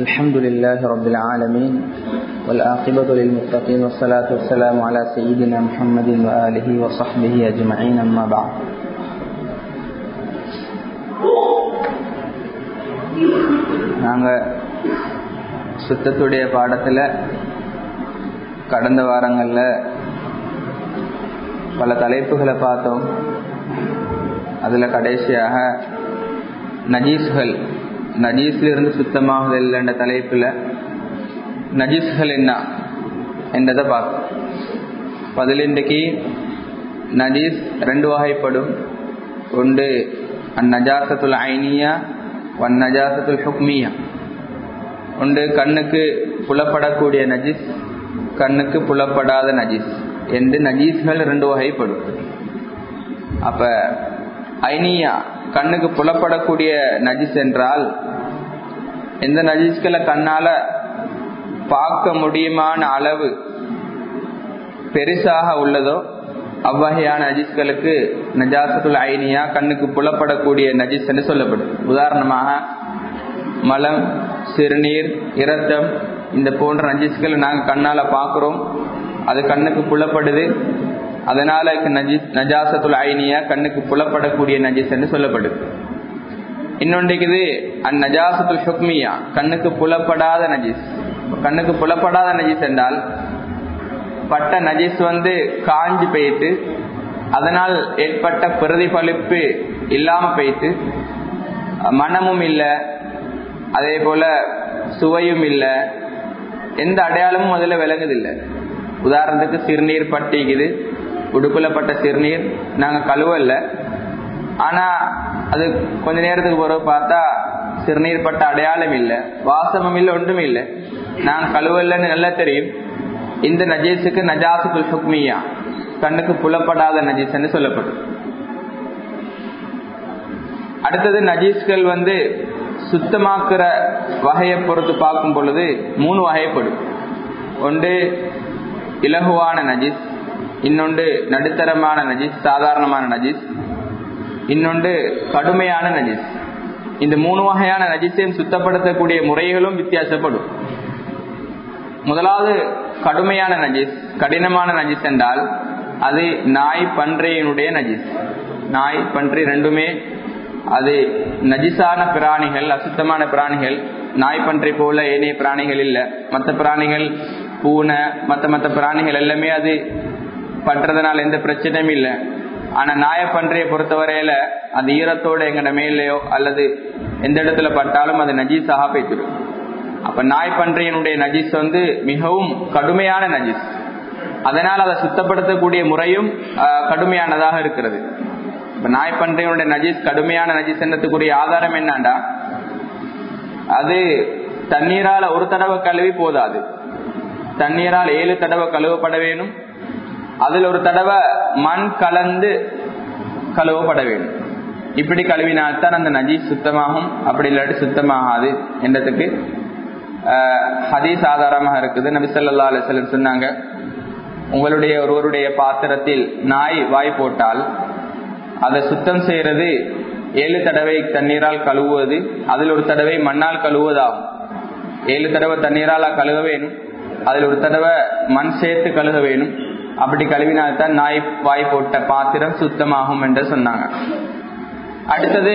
الحمد لله رب العالمين والآقبة للمتقين والصلاة والسلام على سيدنا محمد وآله وصحبه أجمعين أما بعد நாங்கள் சுத்தத்துடைய பாடத்தில் கடந்த வாரங்களில் பல தலைப்புகளை பார்த்தோம் அதில் கடைசியாக நஜீஸ்கள் நஜீஸ்லிருந்து சுத்தமாகுதல் என்ற தலைப்பில் நஜீஸ்கள் என்ன என்றதை பார்க்கும் பதில் இன்றைக்கு நஜீஸ் ரெண்டு வகைப்படும் ஒன்று அந்நஜாசத்துல் ஐனியா ஒன் நஜாசத்துல் ஹுக்மியா ஒன்று கண்ணுக்கு புலப்படக்கூடிய நஜீஸ் கண்ணுக்கு புலப்படாத நஜீஸ் என்று நஜீஸ்கள் ரெண்டு வகைப்படும் அப்ப ஐனியா கண்ணுக்கு புலப்படக்கூடிய நஜிஸ் என்றால் எந்த நஜிஸ்களை கண்ணால பார்க்க முடியுமான அளவு பெருசாக உள்ளதோ அவ்வகையான நஜிஸ்களுக்கு நஜாசத்துல் ஐனியா கண்ணுக்கு புலப்படக்கூடிய நஜிஸ் என்று சொல்லப்படும் உதாரணமாக மலம் சிறுநீர் இரத்தம் இந்த போன்ற நஜிஸ்களை நாங்கள் கண்ணால பார்க்கிறோம் அது கண்ணுக்கு புலப்படுது அதனால நஜாசத்துல் ஐனியா கண்ணுக்கு புலப்படக்கூடிய நஜிஸ் என்று சொல்லப்படுது இன்னொன்றைக்குது அந்நஜாசத்துல் ஹுக்மியா கண்ணுக்கு புலப்படாத நஜிஸ் கண்ணுக்கு புலப்படாத நஜிஸ் என்றால் பட்ட நஜிஸ் வந்து காஞ்சி போயிட்டு அதனால் ஏற்பட்ட பிரதிபலிப்பு இல்லாம போயிட்டு மனமும் இல்லை அதே போல சுவையும் இல்லை எந்த அடையாளமும் அதுல விளங்குதில்லை உதாரணத்துக்கு சிறுநீர் பட்டிக்குது உடுப்புல பட்ட சிறுநீர் நாங்க கழுவல ஆனா அது கொஞ்ச நேரத்துக்கு பிறகு பார்த்தா சிறுநீர் பட்ட அடையாளம் இல்லை வாசமும் இல்லை ஒன்றும் இல்லை நாங்க கழுவலன்னு நல்லா தெரியும் இந்த நஜீஸுக்கு நஜாசுக்குல் ஹுக்மியா கண்ணுக்கு புலப்படாத நஜீஸ்ன்னு சொல்லப்படும் அடுத்தது நஜீஸ்கள் வந்து சுத்தமாக்குற வகையை பொறுத்து பார்க்கும் பொழுது மூணு வகைப்படும் ஒன்று இலகுவான நஜிஸ் இன்னொன்று நடுத்தரமான நஜிஸ் சாதாரணமான நஜிஸ் இன்னொன்று கடுமையான நஜிஸ் இந்த மூணு வகையான நஜிஸையும் சுத்தப்படுத்தக்கூடிய முறைகளும் வித்தியாசப்படும் முதலாவது கடுமையான நஜிஸ் கடினமான நஜிஸ் என்றால் அது நாய் பன்றையினுடைய நஜிஸ் நாய் பன்றி ரெண்டுமே அது நஜிசான பிராணிகள் அசுத்தமான பிராணிகள் நாய் பன்றை போல ஏனைய பிராணிகள் இல்லை மற்ற பிராணிகள் பூனை மற்ற மற்ற பிராணிகள் எல்லாமே அது பண்றதுனால எந்த பிரச்சனையும் இல்லை ஆனா நாயப்பன்றையை பொறுத்தவரையில அது ஈரத்தோட எங்கட மேலேயோ அல்லது எந்த இடத்துல பட்டாலும் அது நஜீஸாக போய்த்திடும் அப்ப நாய்ப்பன்றையினுடைய நஜீஸ் வந்து மிகவும் கடுமையான நஜீஸ் அதனால் அதை சுத்தப்படுத்தக்கூடிய முறையும் கடுமையானதாக இருக்கிறது இப்ப நாய்ப்பன்றையினுடைய நஜீஸ் கடுமையான நஜீஸ் என்னத்துக்குரிய ஆதாரம் என்னண்டா அது தண்ணீரால ஒரு தடவை கழுவி போதாது தண்ணீரால் ஏழு தடவை கழுவப்பட வேணும் அதில் ஒரு தடவை மண் கலந்து கழுவப்பட வேண்டும் இப்படி கழுவினால்தான் அந்த நஜீஸ் சுத்தமாகும் அப்படி இல்லாட்டி சுத்தமாகாது என்றதுக்கு ஹதீஸ் ஆதாரமாக இருக்குது நபிசல்லா அலிஸ்லம் சொன்னாங்க உங்களுடைய ஒருவருடைய பாத்திரத்தில் நாய் வாய் போட்டால் அதை சுத்தம் செய்யறது ஏழு தடவை தண்ணீரால் கழுவுவது அதில் ஒரு தடவை மண்ணால் கழுவுவதாகும் ஏழு தடவை தண்ணீரால் கழுவ வேணும் அதில் ஒரு தடவை மண் சேர்த்து கழுக வேணும் அப்படி கழுவினால்தான் நாய் வாய் போட்ட பாத்திரம் சுத்தமாகும் என்று சொன்னாங்க அடுத்தது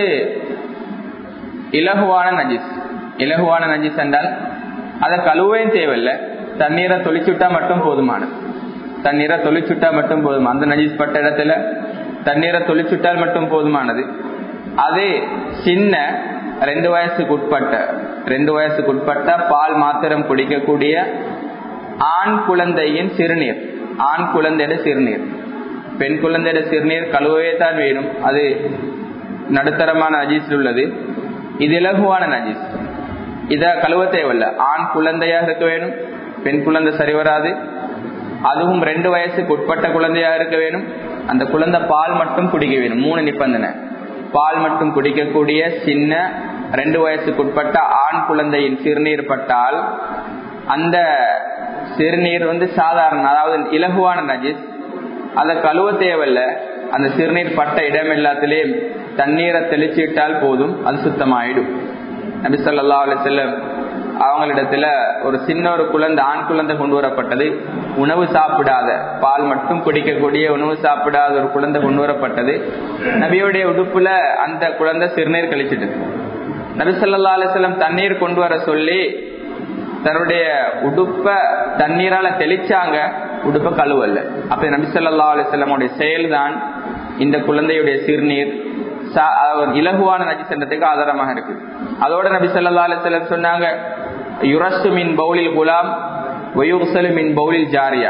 இலகுவான நஜிஸ் இலகுவான நஜிஸ் என்றால் அதை கழுவே தேவையில்லை தண்ணீரை தொளிச்சுட்டா மட்டும் போதுமானது தண்ணீரை தொளிச்சுட்டா மட்டும் போதும் அந்த நஜிஸ் பட்ட இடத்துல தண்ணீரை தொளிச்சுட்டால் மட்டும் போதுமானது அது சின்ன ரெண்டு வயசுக்கு உட்பட்ட ரெண்டு வயசுக்கு உட்பட்ட பால் மாத்திரம் குடிக்கக்கூடிய ஆண் குழந்தையின் சிறுநீர் ஆண் குழந்தையோட சிறுநீர் பெண் குழந்தையோட சிறுநீர் கழுவவே தான் வேணும் அது நடுத்தரமான நஜீஸ் உள்ளது இது இலகுவான நஜீஸ் இத கழுவ தேவையில்ல ஆண் குழந்தையாக இருக்க வேணும் பெண் குழந்தை சரி வராது அதுவும் ரெண்டு வயசுக்கு உட்பட்ட குழந்தையா இருக்க வேணும் அந்த குழந்தை பால் மட்டும் குடிக்க வேணும் மூணு நிபந்தனை பால் மட்டும் குடிக்கக்கூடிய சின்ன ரெண்டு வயசுக்கு உட்பட்ட ஆண் குழந்தையின் சிறுநீர் பட்டால் அந்த சிறுநீர் வந்து சாதாரண அதாவது இலகுவான நஜிஸ் அதை கழுவ தேவையில்ல அந்த சிறுநீர் பட்ட இடம் எல்லாத்திலேயும் தண்ணீரை தெளிச்சிட்டால் போதும் அது சுத்தமாயிடும் நபி சொல்லா அலிசல்லம் அவங்களிடத்துல ஒரு சின்ன ஒரு குழந்தை ஆண் குழந்தை கொண்டு வரப்பட்டது உணவு சாப்பிடாத பால் மட்டும் குடிக்கக்கூடிய உணவு சாப்பிடாத ஒரு குழந்தை கொண்டு வரப்பட்டது நபியுடைய உடுப்புல அந்த குழந்தை சிறுநீர் கழிச்சிட்டு நபி சொல்லா அலிஸ்லம் தண்ணீர் கொண்டு வர சொல்லி தன்னுடைய உடுப்ப தண்ணீரால தெளிச்சாங்க உடுப்ப கழுவல்ல அப்ப நபி சொல்லா அலிஸ்லமுடைய செயல்தான் இந்த குழந்தையுடைய சிறுநீர் இலகுவான நஜிசன்றதுக்கு ஆதாரமாக இருக்கு அதோட நபி சொல்லா அலிஸ்லம் சொன்னாங்க யுரசு மின் பவுலில் குலாம் ஒயுசலு மின் பவுலில் ஜாரியா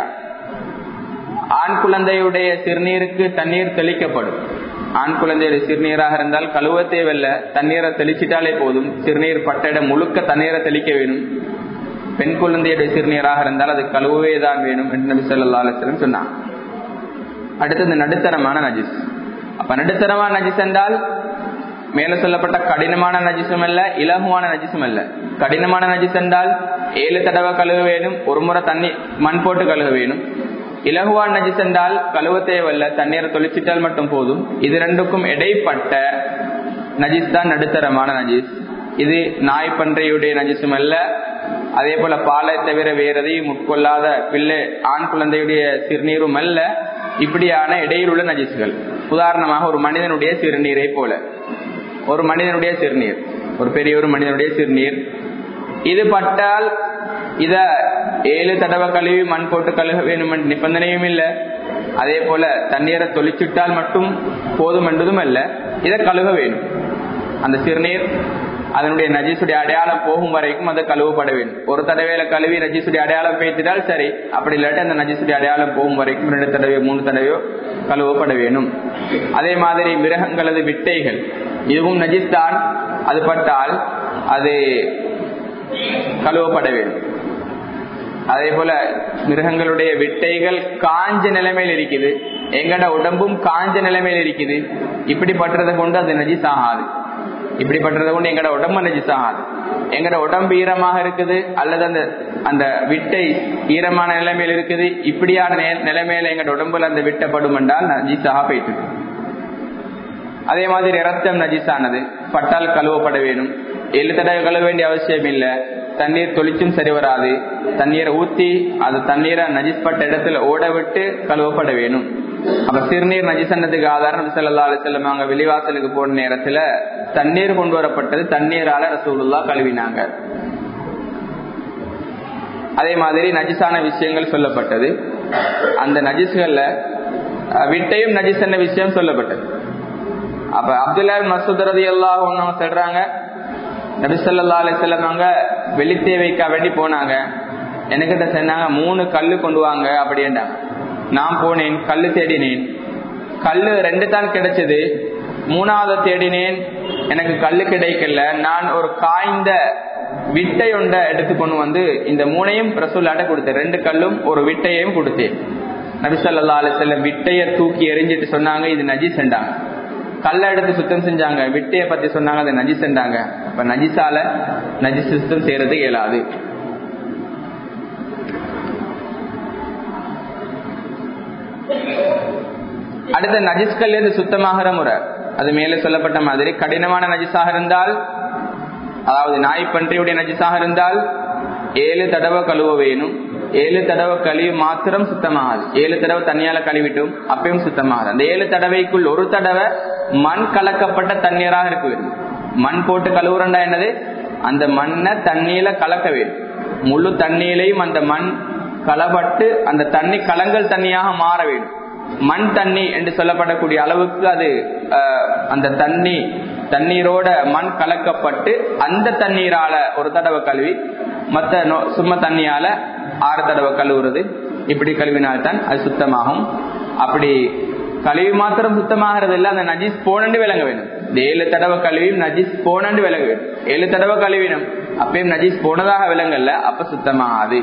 ஆண் குழந்தையுடைய சிறுநீருக்கு தண்ணீர் தெளிக்கப்படும் ஆண் குழந்தையுடைய சிறுநீராக இருந்தால் கழுவ தேவையில்ல தண்ணீரை தெளிச்சிட்டாலே போதும் சிறுநீர் பட்ட இடம் முழுக்க தண்ணீரை தெளிக்க வேணும் பெண் குழந்தையுடைய சிறுநீராக இருந்தால் அது கழுவவே தான் வேணும் என்று நபி சொல்லா அலிஸ்லம் சொன்னாங்க அடுத்தது நடுத்தரமான நஜிஸ் அப்ப நடுத்தரமான நஜிஸ் என்றால் மேல சொல்லப்பட்ட கடினமான நஜிசும் அல்ல இலகுவான நஜிசும் அல்ல கடினமான நஜிஸ் என்றால் ஏழு தடவை கழுவ வேணும் ஒரு முறை தண்ணி மண் போட்டு கழுவ வேணும் இலகுவான் நஜிஸ் என்றால் கழுவ தேவையில்ல தண்ணீரை தொளிச்சிட்டால் மட்டும் போதும் இது ரெண்டுக்கும் இடைப்பட்ட நஜிஸ் தான் நடுத்தரமான நஜிஸ் இது நாய் பன்றையுடைய நஜிசும் அல்ல அதே போல பாலை தவிர வேற எதையும் உட்கொள்ளாத பிள்ளை ஆண் குழந்தையுடைய சிறுநீரும் அல்ல இப்படியான இடையில் உள்ள நஜிசுகள் உதாரணமாக ஒரு மனிதனுடைய சிறுநீரை போல ஒரு மனிதனுடைய சிறுநீர் ஒரு பெரிய ஒரு மனிதனுடைய சிறுநீர் இது பட்டால் இத ஏழு தடவை கழுவி மண் போட்டு கழுக வேணும் என்ற நிபந்தனையும் இல்லை அதே போல தண்ணீரை தொளிச்சிட்டால் மட்டும் போதும் என்பதும் அல்ல இதை கழுக வேணும் அந்த சிறுநீர் அதனுடைய நஜீசுடைய அடையாளம் போகும் வரைக்கும் அது கழுவப்பட வேண்டும் ஒரு தடவையில கழுவி நஜீசுடைய அடையாளம் பேய்த்திட்டால் சரி அப்படி இல்லாட்டி அந்த நஜீசுடைய அடையாளம் போகும் வரைக்கும் ரெண்டு தடவையோ மூணு தடவையோ கழுவப்பட வேணும் அதே மாதிரி மிருகங்களது விட்டைகள் இதுவும் நஜீஸ் தான் அது பட்டால் அது கழுவப்பட வேண்டும் அதே போல மிருகங்களுடைய விட்டைகள் காஞ்ச நிலைமையில் இருக்குது எங்கட உடம்பும் காஞ்ச நிலைமையில் இருக்குது இப்படி பட்டுறதை கொண்டு அது நஜிஸ் ஆகாது இப்படி பண்றதை கொண்டு எங்கட உடம்பு நஜிஸ் ஆகாது எங்கட உடம்பு ஈரமாக இருக்குது அல்லது அந்த அந்த விட்டை ஈரமான நிலைமையில் இருக்குது இப்படியான நிலைமையில எங்கட உடம்புல அந்த விட்டப்படும் என்றால் நஜிஸாக போயிட்டு அதே மாதிரி ரத்தம் நஜிஸானது பட்டால் கழுவப்பட வேணும் ஏழு தடவை கழுவ வேண்டிய அவசியம் இல்லை தண்ணீர் தொளிச்சும் சரி வராது தண்ணீரை ஊத்தி அது தண்ணீரை நஜிஸ்பட்ட இடத்துல ஓட விட்டு கழுவப்பட வேணும் அப்ப சிறுநீர் நஜிசன்னத்துக்கு ஆதாரம் செல்லல்லா செல்லம் அங்க வெளிவாசலுக்கு போன நேரத்துல தண்ணீர் கொண்டு வரப்பட்டது தண்ணீரால ரசூலுல்லா கழுவினாங்க அதே மாதிரி நஜிசான விஷயங்கள் சொல்லப்பட்டது அந்த நஜிஸ்கள்ல விட்டையும் நஜிசன்ன விஷயம் சொல்லப்பட்டது அப்ப அப்துல்லா மசூத் ரதி எல்லாம் ஒன்னு சொல்றாங்க நபிசல்லா அலிசல்லம் அங்க வெளித்தேவைக்கா வேண்டி போனாங்க என்கிட்ட சொன்னாங்க மூணு கல்லு கொண்டு வாங்க அப்படின்ட்டாங்க நான் போனேன் கல்லு தேடினேன் கல்லு ரெண்டு தான் கிடைச்சது மூணாவது தேடினேன் எனக்கு கல்லு கிடைக்கல நான் ஒரு காய்ந்த விட்டை ஒன்றை எடுத்துக்கொண்டு வந்து இந்த மூணையும் ரசூல்லாட்ட கொடுத்தேன் ரெண்டு கல்லும் ஒரு விட்டையையும் கொடுத்தேன் நபிசல்லா அலிசல்லம் விட்டைய தூக்கி எரிஞ்சிட்டு சொன்னாங்க இது நஜி சென்றாங்க கல்லை எடுத்து சுத்தம் செஞ்சாங்க விட்டைய பத்தி சொன்னாங்க அதை நஜி சென்றாங்க அப்ப நஜிசால நஜி சுத்தம் செய்யறது இயலாது அடுத்த நஜிஸ்கள் இருந்து சுத்தமாகிற முறை அது மேலே சொல்லப்பட்ட மாதிரி கடினமான நஜிஸாக இருந்தால் அதாவது நாய் பன்றியுடைய நஜிஸாக இருந்தால் ஏழு தடவை கழுவ வேணும் ஏழு தடவை கழுவி மாத்திரம் சுத்தமாகாது ஏழு தடவை தண்ணியால கழுவிட்டும் அப்பயும் சுத்தமாகாது அந்த ஏழு தடவைக்குள் ஒரு தடவை மண் கலக்கப்பட்ட தண்ணீராக இருக்க வேண்டும் மண் போட்டு கழுவுறண்டா என்னது அந்த மண்ணை தண்ணியில கலக்க வேண்டும் முழு தண்ணியிலையும் அந்த மண் களப்பட்டு அந்த தண்ணி கலங்கல் தண்ணியாக மாற வேண்டும் மண் தண்ணி என்று சொல்லப்படக்கூடிய அளவுக்கு அது அந்த தண்ணி தண்ணீரோட மண் கலக்கப்பட்டு அந்த தண்ணீரால ஒரு தடவை கழுவி மற்ற சும்மா தண்ணியால ஆறு தடவை கழுவுறது இப்படி கழுவினால்தான் அது சுத்தமாகும் அப்படி கழுவி மாத்திரம் சுத்தமாகிறது இல்லை அந்த நஜீஸ் போனண்டு விளங்க வேணும் இந்த ஏழு தடவை கழுவியும் நஜீஸ் போனண்டு விளங்க வேணும் ஏழு தடவை கழுவினும் அப்பயும் நஜீஸ் போனதாக விளங்கல்ல அப்ப சுத்தமாகாது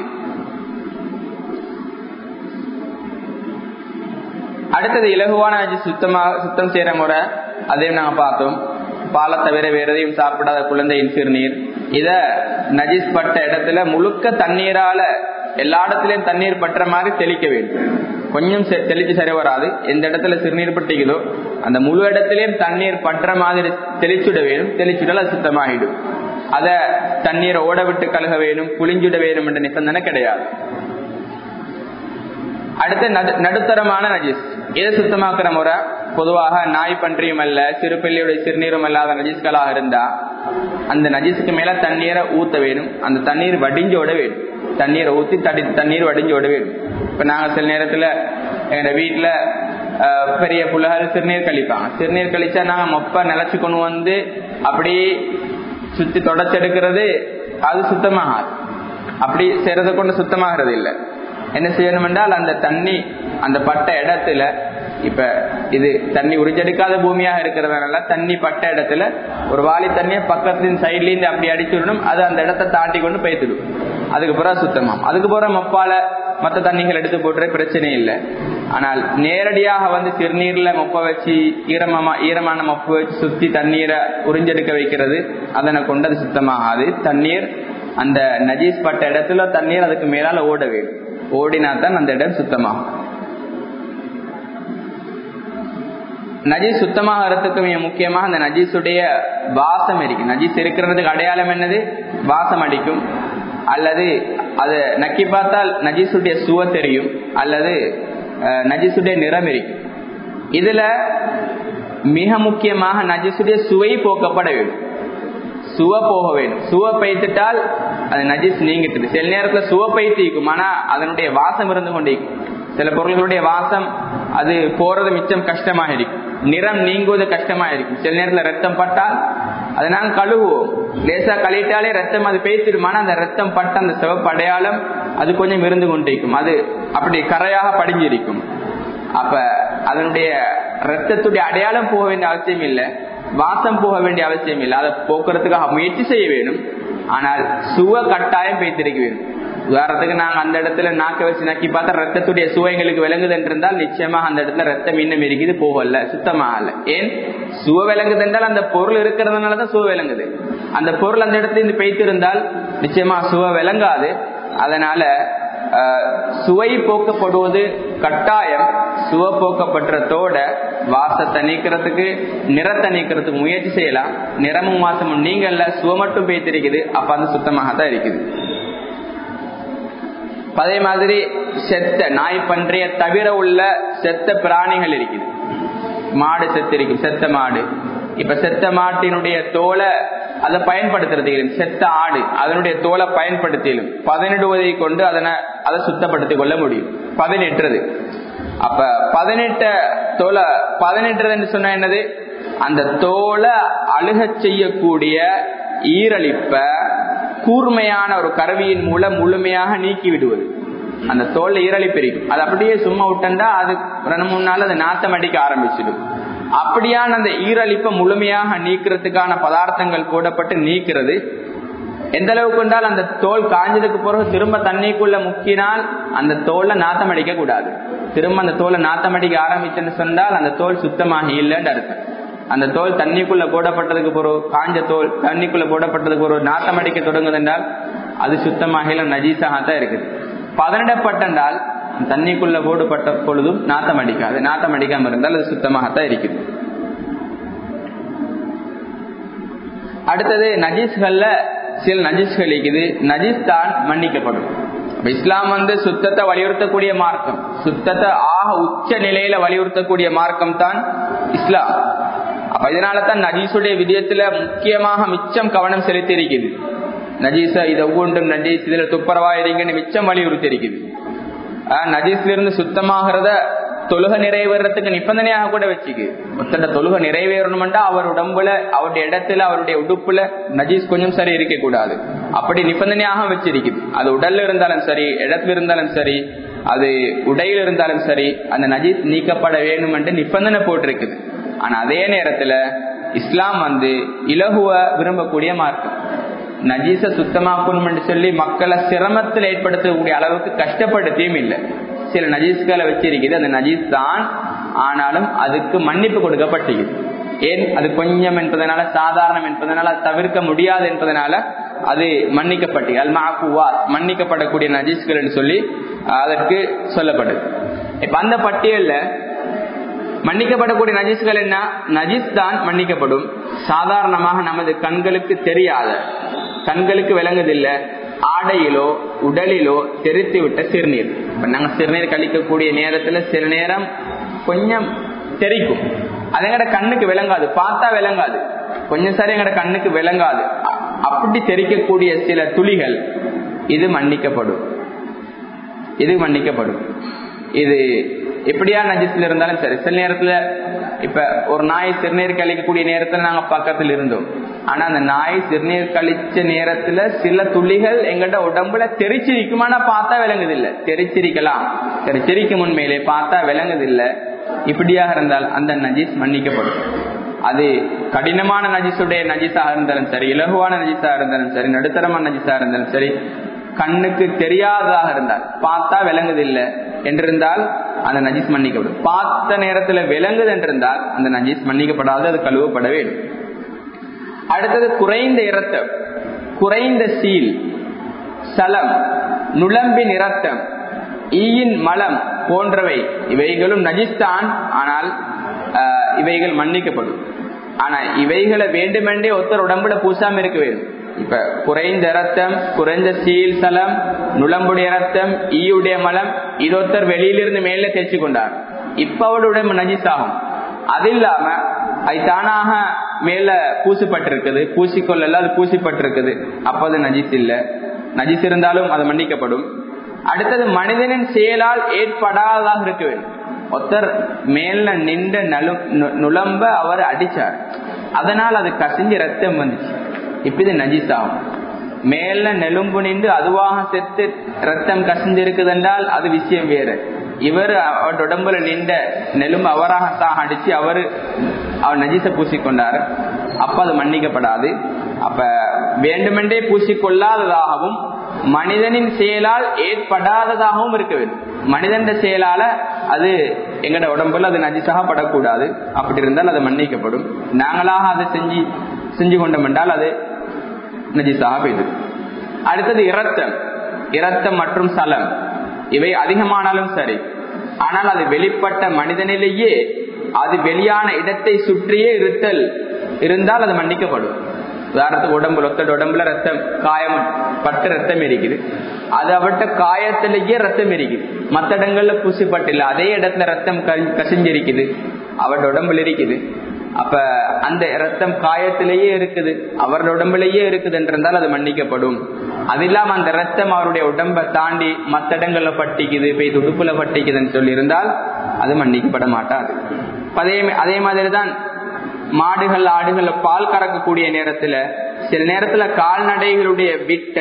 அடுத்தது இலகுவான நஜீஸ் சுத்தமாக சுத்தம் செய்யற முறை அதையும் நாங்க பார்த்தோம் பாலை தவிர வேற எதையும் சாப்பிடாத குழந்தையின் சிறுநீர் இத நஜிஸ் பட்ட இடத்துல முழுக்க தண்ணீரால எல்லா இடத்துலயும் தண்ணீர் பற்ற மாதிரி தெளிக்க வேண்டும் கொஞ்சம் தெளிச்சு சரி வராது எந்த இடத்துல சிறுநீர் பட்டிக்குதோ அந்த முழு இடத்திலையும் தண்ணீர் பற்ற மாதிரி தெளிச்சுட வேண்டும் தெளிச்சுடல் அது சுத்தமாகிடும் அத தண்ணீரை ஓட விட்டு கழுக வேணும் புளிஞ்சுட வேணும் என்ற நிபந்தனை கிடையாது அடுத்து நடுத்தரமான நஜீஸ் எதை சுத்தமாக்குற முறை பொதுவாக நாய் பன்றியும் அல்ல சிறுபிள்ளையுடைய சிறுநீரும் அல்லாத நஜீஸ்களாக இருந்தா அந்த நஜீஸுக்கு மேல தண்ணீரை ஊத்த வேணும் அந்த தண்ணீர் வடிஞ்சோட வேணும் தண்ணீரை ஊத்தி தடி தண்ணீர் வடிஞ்சோட வேணும் இப்ப நாங்க சில நேரத்துல எங்க வீட்டுல பெரிய புலகர் சிறுநீர் கழிப்பாங்க சிறுநீர் கழிச்சா நாங்க மொப்ப நிலைச்சு கொண்டு வந்து அப்படியே சுத்தி தொடச்செடுக்கிறது அது சுத்தமாகாது அப்படி செய்யறதை கொண்டு சுத்தமாகிறது இல்லை என்ன செய்யணும் என்றால் அந்த தண்ணி அந்த பட்ட இடத்துல இப்ப இது தண்ணி உறிஞ்செடுக்காத பூமியாக இருக்கிறதுனால தண்ணி பட்ட இடத்துல ஒரு வாளி தண்ணியை பக்கத்தின் சைட்ல இருந்து அப்படி அடிச்சு விடணும் அது அந்த இடத்தை தாண்டி கொண்டு பெய்த்துடும் அதுக்கு பிறகு சுத்தமாம் அதுக்கு பிறகு மப்பால மற்ற தண்ணிகள் எடுத்து போட்டுற பிரச்சனை இல்லை ஆனால் நேரடியாக வந்து சிறுநீர்ல மொப்ப வச்சு ஈரமா ஈரமான மொப்ப வச்சு சுத்தி தண்ணீரை உறிஞ்செடுக்க வைக்கிறது அதனை கொண்டு அது சுத்தமாகாது தண்ணீர் அந்த நஜீஸ் பட்ட இடத்துல தண்ணீர் அதுக்கு மேலால ஓட வேண்டும் ஓடினா தான் அந்த இடம் சுத்தமாகும் நஜீஸ் சுத்தமாகறதுக்கு மிக முக்கியமாக அந்த நஜீஸுடைய வாசம் இருக்கு நஜீஸ் இருக்கிறதுக்கு அடையாளம் என்னது வாசம் அடிக்கும் அல்லது அதை நக்கி பார்த்தால் நஜீஸுடைய சுவ தெரியும் அல்லது நஜீஸுடைய நிறம் இருக்கும் இதுல மிக முக்கியமாக நஜீஸுடைய சுவை போக்கப்பட வேண்டும் சுவ போக வேண்டும் சுவ பைத்துட்டால் அது நஜீஸ் நீங்கிட்டு சில நேரத்துல சுவ பைத்திக்கும் ஆனா அதனுடைய வாசம் இருந்து கொண்டிருக்கும் சில பொருள்களுடைய வாசம் அது போறது மிச்சம் கஷ்டமாக இருக்கும் நிறம் நீங்குவது கஷ்டமாக இருக்கும் சில நேரத்துல ரத்தம் பட்டால் அதை நாங்கள் கழுவுவோம் லேசா கழிட்டாலே ரத்தம் அது பேய்த்திடுமான அந்த ரத்தம் பட்ட அந்த சிவப்பு அடையாளம் அது கொஞ்சம் இருந்து கொண்டிருக்கும் அது அப்படி கரையாக படிஞ்சிருக்கும் அப்ப அதனுடைய ரத்தத்துடைய அடையாளம் போக வேண்டிய அவசியம் இல்லை வாசம் போக வேண்டிய அவசியம் இல்லை அதை போக்குறதுக்காக முயற்சி செய்ய வேணும் ஆனால் சுவ கட்டாயம் பெய்திருக்க வேண்டும் உதாரணத்துக்கு நாங்க அந்த இடத்துல நாக்க வச்சு நக்கி பார்த்தா ரத்தத்துடைய சுவைகளுக்கு விளங்குது என்றிருந்தால் நிச்சயமாக அந்த இடத்துல ரத்தம் இன்னும் இருக்குது போகல சுத்தமாகல ஏன் சுவ விளங்குது என்றால் அந்த பொருள் இருக்கிறதுனாலதான் சுவ விளங்குது அந்த பொருள் அந்த இடத்துல இருந்து பெய்த்திருந்தால் நிச்சயமா சுவ விளங்காது அதனால சுவை போக்கப்படுவது கட்டாயம் சுவ போக்கப்பட்டதோட வாசத்தை நீக்கிறதுக்கு நிறத்தை நீக்கிறதுக்கு முயற்சி செய்யலாம் நிறமும் வாசமும் நீங்கள்ல சுவ மட்டும் பெய்த்திருக்குது அப்ப அது சுத்தமாகத்தான் இருக்குது அதே மாதிரி செத்த நாய் பன்றிய தவிர உள்ள செத்த பிராணிகள் இருக்குது மாடு செத்து இருக்கும் செத்த மாடு இப்ப செத்த மாட்டினுடைய தோலை அதை பயன்படுத்துறதுக்கு செத்த ஆடு அதனுடைய தோலை பயன்படுத்திலும் பதினெடுவதை கொண்டு அதனை அதை சுத்தப்படுத்திக் கொள்ள முடியும் பதினெட்டுறது அப்ப பதினெட்ட தோலை பதினெட்டுறதுன்னு சொன்ன என்னது அந்த தோலை அழுக செய்யக்கூடிய ஈரழிப்ப கூர்மையான ஒரு கருவியின் மூலம் முழுமையாக நீக்கி விடுவது அந்த தோல்ல ஈரழிப்பு இருக்கும் அது அப்படியே சும்மா விட்டா அது ரெண்டு மூணு நாள் அது நாத்தம் அடிக்க ஆரம்பிச்சிடும் அப்படியான அந்த ஈரழிப்பை முழுமையாக நீக்கிறதுக்கான பதார்த்தங்கள் போடப்பட்டு நீக்கிறது எந்த அளவுக்கு கொண்டால் அந்த தோல் காஞ்சதுக்கு பிறகு திரும்ப தண்ணிக்குள்ள முக்கினால் அந்த தோல்ல நாத்தம் அடிக்க கூடாது திரும்ப அந்த தோலை நாத்தம் அடிக்க ஆரம்பிச்சுன்னு சொன்னால் அந்த தோல் சுத்தமாக இல்லைன்னு அர்த்தம் அந்த தோல் தண்ணிக்குள்ள போடப்பட்டதுக்கு பிறகு காஞ்ச தோல் தண்ணிக்குள்ள போடப்பட்டதுக்கு ஒரு நாத்தம் அடிக்க தொடங்குது என்றால் அது சுத்தமாக நஜீசாக தான் இருக்குது பதனிடப்பட்டால் தண்ணிக்குள்ள போடுபட்ட பொழுதும் நாத்தம் அடிக்காது நாத்தம் அடிக்காம இருந்தால் அது சுத்தமாகத்தான் இருக்குது அடுத்தது நஜீஸ்கள்ல சில நஜீஸ்கள் இருக்குது நஜீஸ் தான் மன்னிக்கப்படும் இஸ்லாம் வந்து சுத்தத்தை வலியுறுத்தக்கூடிய மார்க்கம் சுத்தத்தை ஆக உச்ச நிலையில வலியுறுத்தக்கூடிய மார்க்கம் தான் இஸ்லாம் அப்ப இதனால தான் நஜீஸுடைய விதயத்துல முக்கியமாக மிச்சம் கவனம் செலுத்தி இருக்குது நஜீச இதை ஒவ்வொன்றும் நஜீஸ் இதுல துப்பரவாயிருங்கன்னு மிச்சம் வலியுறுத்தி இருக்குது நஜீஸ்ல இருந்து சுத்தமாகிறத தொழுக நிறைவேறதுக்கு நிபந்தனையாக கூட வச்சுக்கு ஒருத்தட தொழுக நிறைவேறணும்டா அவர் உடம்புல அவருடைய இடத்துல அவருடைய உடுப்புல நஜீஸ் கொஞ்சம் சரி இருக்க கூடாது அப்படி நிபந்தனையாக வச்சிருக்குது அது உடல்ல இருந்தாலும் சரி இடத்துல இருந்தாலும் சரி அது உடையில இருந்தாலும் சரி அந்த நஜீஸ் நீக்கப்பட வேண்டும் என்று நிபந்தனை போட்டிருக்குது ஆனா அதே நேரத்துல இஸ்லாம் வந்து இலகுவ விரும்பக்கூடிய மார்க்கம் நஜீச சுத்தமாக்கணும் என்று சொல்லி மக்களை சிரமத்தில் ஏற்படுத்தக்கூடிய அளவுக்கு கஷ்டப்படுத்தியும் இல்லை சில நஜீஸ்களை வச்சிருக்குது அந்த நஜீஸ் தான் ஆனாலும் அதுக்கு மன்னிப்பு கொடுக்கப்பட்டிருக்குது ஏன் அது கொஞ்சம் என்பதனால சாதாரணம் என்பதனால தவிர்க்க முடியாது என்பதனால அது மன்னிக்கப்பட்டு அல் மாக்குவா மன்னிக்கப்படக்கூடிய நஜீஸ்கள் என்று சொல்லி அதற்கு சொல்லப்படுது இப்ப அந்த பட்டியல்ல மன்னிக்கப்படக்கூடிய நஜீஸ்கள் என்ன நஜீஸ் தான் மன்னிக்கப்படும் சாதாரணமாக நமது கண்களுக்கு தெரியாத கண்களுக்கு விளங்குதில்ல ஆடையிலோ உடலிலோ தெரித்து விட்ட சிறுநீர் இப்ப நாங்க சிறுநீர் கழிக்கக்கூடிய நேரத்துல சில நேரம் கொஞ்சம் தெரிக்கும் அது எங்கட கண்ணுக்கு விளங்காது பார்த்தா விளங்காது கொஞ்சம் சரி எங்கட கண்ணுக்கு விளங்காது அப்படி தெரிக்கக்கூடிய சில துளிகள் இது மன்னிக்கப்படும் இது மன்னிக்கப்படும் இது எப்படியா நஜிஸ்ல இருந்தாலும் சரி சில நேரத்துல இப்ப ஒரு நாய் சிறுநீர் கழிக்கக்கூடிய நேரத்துல நாங்க பக்கத்துல இருந்தோம் ஆனா அந்த நாய் சிறுநீர் கழிச்ச நேரத்துல சில துளிகள் எங்கள்ட உடம்புல தெரிச்சிருக்குமானா பார்த்தா விளங்குது இல்ல தெரிச்சிருக்கலாம் தெரிச்சிருக்கும் உண்மையிலே பார்த்தா விளங்குது இல்ல இப்படியாக இருந்தால் அந்த நஜீஸ் மன்னிக்கப்படும் அது கடினமான நஜிசுடைய நஜிஸாக இருந்தாலும் சரி இலகுவான நஜிஸாக இருந்தாலும் சரி நடுத்தரமான நஜிஸாக இருந்தாலும் சரி கண்ணுக்கு தெரியாததாக இருந்தால் பார்த்தா விளங்குது இல்லை என்றிருந்தால் அந்த நஜீஸ் மன்னிக்கப்படும் பார்த்த நேரத்துல விளங்குது என்றிருந்தால் அந்த நஜீஸ் மன்னிக்கப்படாது அது கழுவப்பட வேண்டும் அடுத்தது குறைந்த இரத்தம் குறைந்த சீல் சலம் நுழம்பின் இரத்தம் ஈயின் மலம் போன்றவை இவைகளும் நஜிஸ்தான் ஆனால் இவைகள் மன்னிக்கப்படும் ஆனா இவைகளை வேண்டுமென்றே ஒருத்தர் உடம்புல பூசாம இருக்க வேண்டும் இப்ப குறைந்த ரத்தம் குறைந்த சீல் சலம் நுழம்புடைய ரத்தம் ஈயுடைய மலம் இது ஒருத்தர் வெளியிலிருந்து மேல தேய்ச்சி கொண்டார் இப்ப அவருடைய உடம்பு நஜிஸாகும் அது இல்லாம அது தானாக மேல பூசிப்பட்டிருக்குது பூசிக்கொள்ள அது பூசிப்பட்டிருக்குது அப்ப அது நஜிஸ் இல்ல நஜிஸ் இருந்தாலும் அது மன்னிக்கப்படும் அடுத்தது மனிதனின் செயலால் ஏற்படாததாக இருக்க வேண்டும் ஒருத்தர் மேல நின்ற நலு நுழம்ப அவர் அடிச்சார் அதனால் அது கசிஞ்சு ரத்தம் வந்துச்சு இப்ப இது நஜிஸாகும் மேல நெலும்பு நின்று அதுவாக செத்து ரத்தம் கசிஞ்சு இருக்குது என்றால் அது விஷயம் வேறு இவர் அவர் உடம்புல நின்ற நெலும்பு அவராகத்தான் அடிச்சு அவரு அவர் நஜிச பூசிக்கொண்டார் அப்ப அது மன்னிக்கப்படாது அப்ப வேண்டுமென்றே பூசிக்கொள்ளாததாகவும் மனிதனின் செயலால் ஏற்படாததாகவும் இருக்க வேண்டும் மனிதன் செயலால அது எங்கட உடம்புல அது நஜிசாக படக்கூடாது அப்படி இருந்தால் அது மன்னிக்கப்படும் நாங்களாக அதை செஞ்சு செஞ்சு கொண்டோம் என்றால் அது நஜிசாக போயிடுது அடுத்தது இரத்தம் இரத்தம் மற்றும் சலம் இவை அதிகமானாலும் சரி ஆனால் அது வெளிப்பட்ட மனிதனிலேயே அது வெளியான இடத்தை சுற்றியே இருத்தல் இருந்தால் அது மன்னிக்கப்படும் உதாரணத்துக்கு உடம்புல ஒத்தட உடம்புல ரத்தம் காயம் பட்டு ரத்தம் இருக்குது அது அவட்ட காயத்திலேயே ரத்தம் இருக்குது மற்ற இடங்கள்ல பூசிப்பட்டில்ல அதே இடத்துல ரத்தம் கசிஞ்சிருக்குது அவட உடம்புல இருக்குது அப்ப அந்த ரத்தம் காயத்திலேயே இருக்குது அவரோட உடம்புலயே இருக்குது என்றிருந்தால் அது மன்னிக்கப்படும் அது இல்லாம அந்த ரத்தம் அவருடைய உடம்பை தாண்டி மற்ற இடங்கள்ல பட்டிக்குது போய் துடுப்புல பட்டிக்குதுன்னு சொல்லி இருந்தால் அது மன்னிக்கப்பட மாட்டாது அதே அதே மாதிரிதான் மாடுகள் ஆடுகள் பால் கறக்கக்கூடிய நேரத்துல சில நேரத்துல கால்நடைகளுடைய விட்ட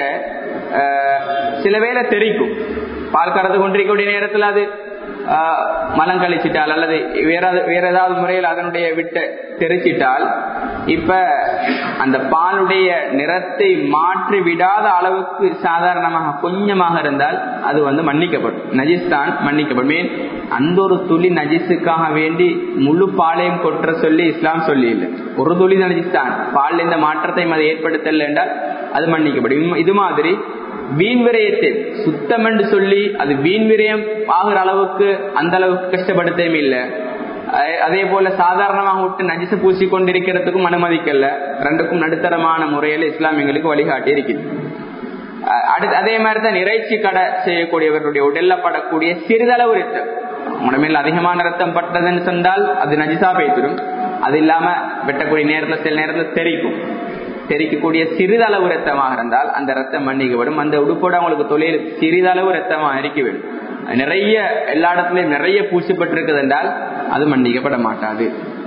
சில வேளை தெரிக்கும் பால் கறந்து கொண்டிருக்கக்கூடிய நேரத்துல அது மலம் கழிச்சிட்டால் அல்லது வேற வேற ஏதாவது முறையில் அதனுடைய விட்ட தெரிச்சிட்டால் இப்ப அந்த பாலுடைய நிறத்தை மாற்றி விடாத அளவுக்கு சாதாரணமாக கொஞ்சமாக இருந்தால் அது வந்து மன்னிக்கப்படும் நஜிஸ்தான் மன்னிக்கப்படும் ஏன் அந்த ஒரு துளி நஜிஸுக்காக வேண்டி முழு பாலையும் கொற்ற சொல்லி இஸ்லாம் சொல்லி இல்லை ஒரு துளி நஜிஸ்தான் பால் இந்த மாற்றத்தை அது ஏற்படுத்தல என்றால் அது மன்னிக்கப்படும் இது மாதிரி வீண் விரயத்தை சுத்தம் என்று சொல்லி அது வீண் விரயம் ஆகிற அளவுக்கு அந்த அளவுக்கு கஷ்டப்படுத்தவும் இல்லை அதே போல சாதாரணமாக விட்டு நஜிச பூசி கொண்டிருக்கிறதுக்கும் அனுமதிக்கல ரெண்டுக்கும் நடுத்தரமான முறையில இஸ்லாம் எங்களுக்கு வழிகாட்டி இருக்குது அடுத்து அதே மாதிரிதான் இறைச்சி கடை செய்யக்கூடியவர்களுடைய உடல்ல படக்கூடிய சிறிதளவு ரத்தம் உடம்பில் அதிகமான ரத்தம் பட்டதுன்னு சொன்னால் அது நஜிசா பேசிடும் அது இல்லாம வெட்டக்கூடிய நேரத்துல சில நேரத்துல தெரிக்கும் தெரிக்கக்கூடிய சிறிதளவு ரத்தமாக இருந்தால் அந்த ரத்தம் மன்னிக்கப்படும் அந்த உடுப்போட அவங்களுக்கு தொழில் சிறிதளவு ரத்தமாக இருக்க வேண்டும் நிறைய எல்லா இடத்துலயும் நிறைய பூசிப்பட்டிருக்குது என்றால் அது மன்னிக்கப்பட மாட்டாது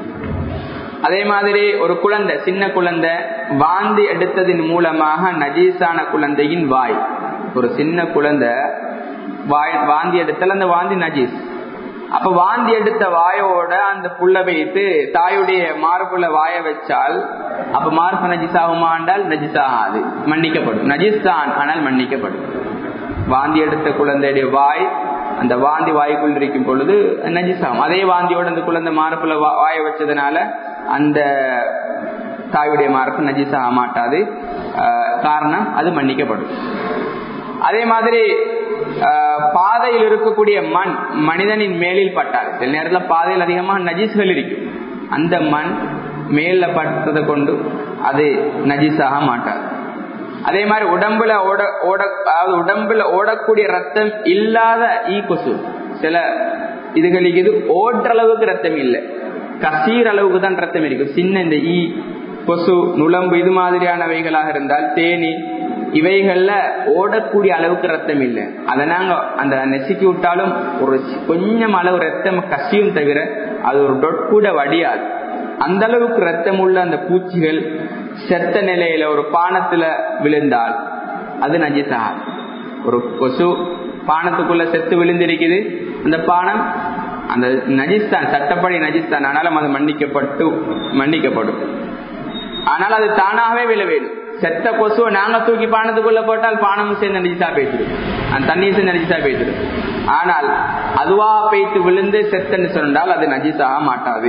அதே மாதிரி ஒரு குழந்தை சின்ன குழந்தை வாந்தி எடுத்ததின் மூலமாக நஜீஸான குழந்தையின் வாய் ஒரு சின்ன குழந்தை வாய் வாந்தி எடுத்தால் அந்த வாந்தி நஜீஸ் அப்ப வாந்தி எடுத்த வாயோட அந்த புள்ள வைத்து தாயுடைய மார்புல வாய வச்சால் அப்ப மார்பு நஜிஸ் ஆகுமா என்றால் நஜிஸ் ஆகாது மன்னிக்கப்படும் நஜிஸ் தான் ஆனால் மன்னிக்கப்படும் வாந்தி எடுத்த குழந்தையுடைய வாய் அந்த வாந்தி வாய்க்குள் இருக்கும் பொழுது நஜிஸ் ஆகும் அதே வாந்தியோட அந்த குழந்தை மார்புல வாய வச்சதுனால அந்த தாயுடைய மார்பு நஜிஸ் ஆக மாட்டாது காரணம் அது மன்னிக்கப்படும் அதே மாதிரி பாதையில் இருக்கக்கூடிய மண் மனிதனின் மேலில் பட்டால் சில நேரத்தில் பாதையில் அதிகமாக நஜீஸ்கள் இருக்கும் அந்த மண் மேல பட்டதை கொண்டு அது நஜீஸாக மாட்டாது அதே மாதிரி உடம்புல ஓட ஓட அதாவது உடம்புல ஓடக்கூடிய ரத்தம் இல்லாத ஈ கொசு சில இதுகளுக்கு இது ஓடுற அளவுக்கு ரத்தம் இல்லை கசீர் அளவுக்கு தான் ரத்தம் இருக்கும் சின்ன இந்த ஈ கொசு நுளம்பு இது மாதிரியானவைகளாக இருந்தால் தேனி இவைகள்ல ஓடக்கூடிய அளவுக்கு ரத்தம் இல்லை அதை நாங்க அந்த நெசுக்கி விட்டாலும் ஒரு கொஞ்சம் அளவு ரத்தம் கசியும் தவிர அது ஒரு டொட் கூட வடியாது அந்த அளவுக்கு ரத்தம் உள்ள அந்த பூச்சிகள் செத்த நிலையில ஒரு பானத்துல விழுந்தால் அது நஜிசாகும் ஒரு கொசு பானத்துக்குள்ள செத்து விழுந்திருக்குது அந்த பானம் அந்த நஜிஸ்தான் சட்டப்படி நஜிஸ்தான் ஆனாலும் அது மன்னிக்கப்பட்டு மன்னிக்கப்படும் ஆனால் அது தானாகவே விழ வேண்டும் செத்த கொசுவை நாங்க தூக்கி பானத்துக்குள்ள போட்டால் பானமும் சேர்ந்து நடிச்சா பேசிடும் அந்த தண்ணீர் சேர்ந்து நடிச்சா பேசிடும் ஆனால் அதுவா பெய்த்து விழுந்து செத்தன்னு சொன்னால் அது நஜிசாக மாட்டாது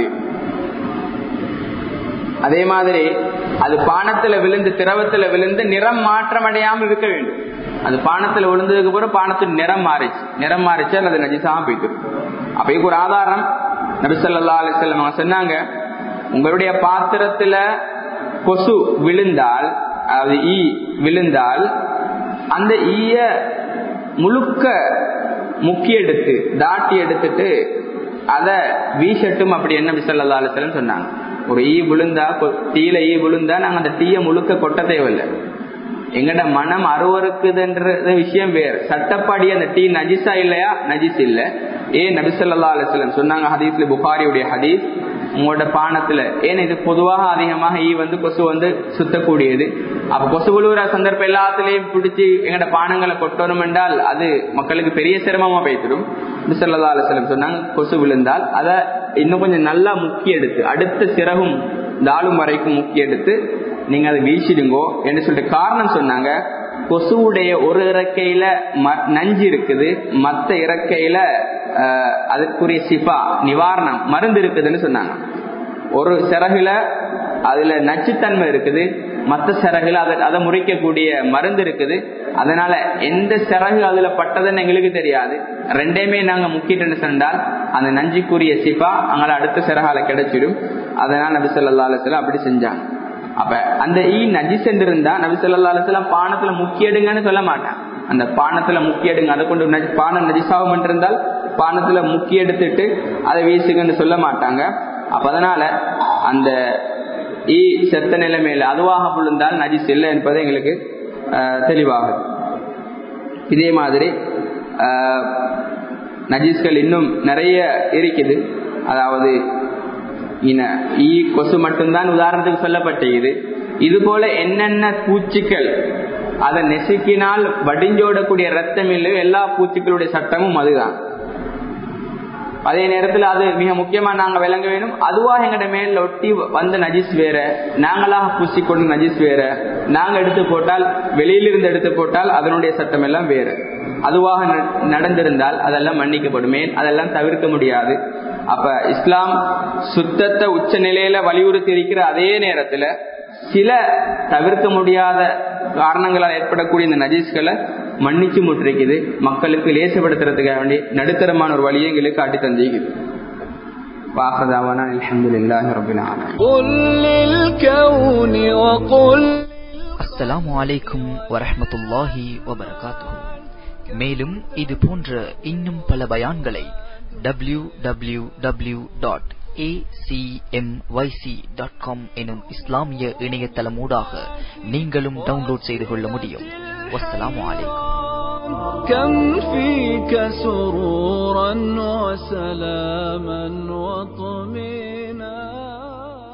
அதே மாதிரி அது பானத்துல விழுந்து திரவத்துல விழுந்து நிறம் மாற்றம் அடையாமல் இருக்க வேண்டும் அது பானத்துல விழுந்ததுக்கு பிறகு பானத்தின் நிறம் மாறிச்சு நிறம் மாறிச்சால் அது நஜிசாக போயிட்டு அப்ப இதுக்கு ஒரு ஆதாரம் நபிசல்லா அலிசல்லம் அவங்க சொன்னாங்க உங்களுடைய பாத்திரத்துல கொசு விழுந்தால் அதாவது ஈ விழுந்தால் அந்த ஈய முழுக்க முக்கி எடுத்து தாட்டி எடுத்துட்டு அத வீசட்டும் அப்படி என்ன விசல்லா அலிசல்லம் சொன்னாங்க ஒரு ஈ விழுந்தா டீல ஈ விழுந்தா நாங்க அந்த டீய முழுக்க கொட்ட தேவையில்லை எங்கட மனம் அருவருக்குதுன்ற விஷயம் வேறு சட்டப்படி அந்த டீ நஜிஸா இல்லையா நஜிஸ் இல்ல ஏன் நபிசல்லா அலிஸ்லம் சொன்னாங்க ஹதீஸ்ல புகாரியுடைய ஹதீஸ் உங்களோட பானத்துல ஏன் இது பொதுவாக அதிகமாக ஈ வந்து கொசு வந்து சுத்தக்கூடியது அப்ப கொசு விழுவுற சந்தர்ப்பம் எல்லாத்துலயும் பிடிச்சி எங்கட பானங்களை கொட்டணும் என்றால் அது மக்களுக்கு பெரிய சிரமமா போய்த்திடும் நபிசல்லா அலிஸ்லம் சொன்னாங்க கொசு விழுந்தால் அதை இன்னும் கொஞ்சம் நல்லா முக்கி எடுத்து அடுத்த சிறகும் தாளும் வரைக்கும் முக்கி எடுத்து நீங்க அதை வீசிடுங்கோ என்று சொல்லிட்டு காரணம் சொன்னாங்க கொசுவுடைய ஒரு இறக்கையில நஞ்சு இருக்குது மத்த இறக்கையில அதுக்குரிய சிபா நிவாரணம் மருந்து இருக்குதுன்னு சொன்னாங்க ஒரு சிறகுல அதுல நச்சுத்தன்மை இருக்குது மத்த சிறகுல அதை அதை முறிக்கக்கூடிய மருந்து இருக்குது அதனால எந்த சிறகு அதுல பட்டதுன்னு எங்களுக்கு தெரியாது ரெண்டையுமே நாங்க முக்கிட்டு சென்றால் அந்த நஞ்சுக்குரிய சிபா அங்கே அடுத்த சிறகால கிடைச்சிடும் அதனால நபி சொல்லா அலுவலம் அப்படி செஞ்சாங்க அப்ப அந்த ஈ நஜிஸ் இருந்தா நபி சொல்லா அலுவலம் பானத்துல முக்கியடுங்கன்னு சொல்ல மாட்டான் அந்த பானத்துல முக்கிய எடுங்க அதை கொண்டு பானம் நஜிசாகும் இருந்தால் பானத்துல முக்கிய எடுத்துட்டு அதை வீசுங்கன்னு சொல்ல மாட்டாங்க அப்ப அதனால அந்த ஈ செத்த நிலைமையில அதுவாக விழுந்தால் நஜிஸ் இல்லை என்பது எங்களுக்கு தெளிவாகுது இதே மாதிரி நஜீஸ்கள் இன்னும் நிறைய இருக்குது அதாவது ஈ கொசு மட்டும்தான் உதாரணத்துக்கு சொல்லப்பட்டது இது போல என்னென்ன பூச்சிகள் அதை நெசுக்கினால் வடிஞ்சோடக்கூடிய ரத்தம் இல்லையோ எல்லா பூச்சிகளுடைய சட்டமும் அதுதான் அதே நேரத்தில் அது மிக முக்கியமா நாங்க விளங்க வேணும் அதுவாக எங்கட மேல ஒட்டி வந்த நஜிஸ் வேற நாங்களாக பூசிக்கொண்டு நஜிஸ் வேற நாங்க எடுத்து போட்டால் வெளியிலிருந்து எடுத்து போட்டால் அதனுடைய சட்டம் எல்லாம் வேற அதுவாக நடந்திருந்தால் அதெல்லாம் மன்னிக்கப்படுமே அதெல்லாம் தவிர்க்க முடியாது அப்ப இஸ்லாம் சுத்தத்தை உச்ச நிலையில வலியுறுத்தி இருக்கிற அதே நேரத்துல சில தவிர்க்க முடியாத காரணங்களால் ஏற்படக்கூடிய இந்த நஜீஸ்களை மன்னிச்சு முற்றிருக்குது மக்களுக்கு லேசப்படுத்துறதுக்காக வேண்டி நடுத்தரமான ஒரு வழியை எங்களுக்கு காட்டி தந்திக்குது வாஹதாவானா அல்ஹம்துலில்லாஹி ரப்பில் ஆலமீன் قل للكون وقل அஸ்ஸலாமு அலைக்கும் வரஹ்மத்துல்லாஹி வபரகாத்துஹு மேலும் இது போன்ற இன்னும் பல பயான்களை W W W dot dot com எனும் இஸ்லாமிய இணையதளமூடாக நீங்களும் டவுன்லோட் செய்து கொள்ள முடியும் வஸ்ஸலாமு அலைக்கும் كم فيك سرورا وسلاما وطمئنا